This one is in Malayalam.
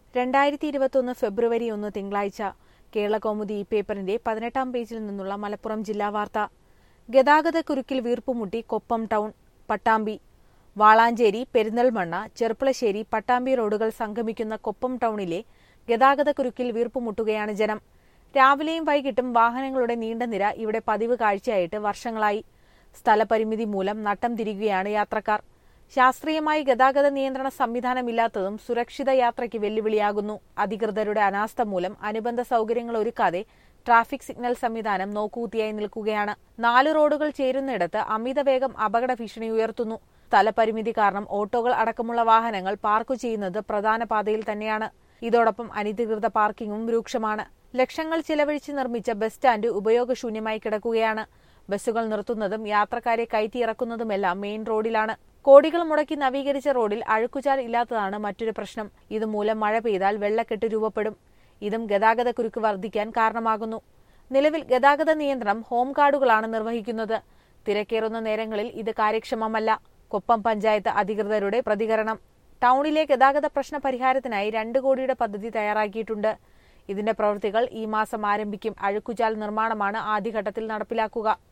രണ്ടായിരത്തി ഇരുപത്തൊന്ന് ഫെബ്രുവരി ഒന്ന് തിങ്കളാഴ്ച കേരളകൗമുദി ഈ പേപ്പറിന്റെ പതിനെട്ടാം പേജിൽ നിന്നുള്ള മലപ്പുറം ജില്ലാ വാർത്ത ഗതാഗതക്കുരുക്കിൽ വീർപ്പുമുട്ടി കൊപ്പം ടൗൺ പട്ടാമ്പി വാളാഞ്ചേരി പെരിന്തൽമണ്ണ ചെർപ്പളശ്ശേരി പട്ടാമ്പി റോഡുകൾ സംഗമിക്കുന്ന കൊപ്പം ടൗണിലെ ഗതാഗതക്കുരുക്കിൽ വീർപ്പുമുട്ടുകയാണ് ജനം രാവിലെയും വൈകിട്ടും വാഹനങ്ങളുടെ നീണ്ട നിര ഇവിടെ പതിവ് കാഴ്ചയായിട്ട് വർഷങ്ങളായി സ്ഥലപരിമിതി മൂലം നട്ടം തിരികുകയാണ് യാത്രക്കാർ ശാസ്ത്രീയമായി ഗതാഗത നിയന്ത്രണ സംവിധാനമില്ലാത്തതും സുരക്ഷിത യാത്രയ്ക്ക് വെല്ലുവിളിയാകുന്നു അധികൃതരുടെ അനാസ്ഥ മൂലം അനുബന്ധ സൗകര്യങ്ങൾ ഒരുക്കാതെ ട്രാഫിക് സിഗ്നൽ സംവിധാനം നോക്കുകുത്തിയായി നിൽക്കുകയാണ് നാല് റോഡുകൾ ചേരുന്നിടത്ത് അമിതവേഗം അപകട ഭീഷണി ഉയർത്തുന്നു സ്ഥലപരിമിതി കാരണം ഓട്ടോകൾ അടക്കമുള്ള വാഹനങ്ങൾ പാർക്ക് ചെയ്യുന്നത് പ്രധാന പാതയിൽ തന്നെയാണ് ഇതോടൊപ്പം അനധികൃത പാർക്കിംഗും രൂക്ഷമാണ് ലക്ഷങ്ങൾ ചിലവഴിച്ച് നിർമ്മിച്ച ബസ് സ്റ്റാൻഡ് ഉപയോഗശൂന്യമായി കിടക്കുകയാണ് ബസ്സുകൾ നിർത്തുന്നതും യാത്രക്കാരെ കയറ്റിയിറക്കുന്നതുമെല്ലാം മെയിൻ റോഡിലാണ് കോടികൾ മുടക്കി നവീകരിച്ച റോഡിൽ അഴുക്കുചാൽ ഇല്ലാത്തതാണ് മറ്റൊരു പ്രശ്നം ഇതുമൂലം മഴ പെയ്താൽ വെള്ളക്കെട്ട് രൂപപ്പെടും ഇതും ഗതാഗത കുരുക്ക് വർദ്ധിക്കാൻ കാരണമാകുന്നു നിലവിൽ ഗതാഗത നിയന്ത്രണം ഹോം ഗാർഡുകളാണ് നിർവഹിക്കുന്നത് തിരക്കേറുന്ന നേരങ്ങളിൽ ഇത് കാര്യക്ഷമമല്ല കൊപ്പം പഞ്ചായത്ത് അധികൃതരുടെ പ്രതികരണം ടൗണിലെ ഗതാഗത പ്രശ്ന പരിഹാരത്തിനായി രണ്ട് കോടിയുടെ പദ്ധതി തയ്യാറാക്കിയിട്ടുണ്ട് ഇതിന്റെ പ്രവൃത്തികൾ ഈ മാസം ആരംഭിക്കും അഴുക്കുചാൽ നിർമ്മാണമാണ് ആദ്യഘട്ടത്തിൽ നടപ്പിലാക്കുക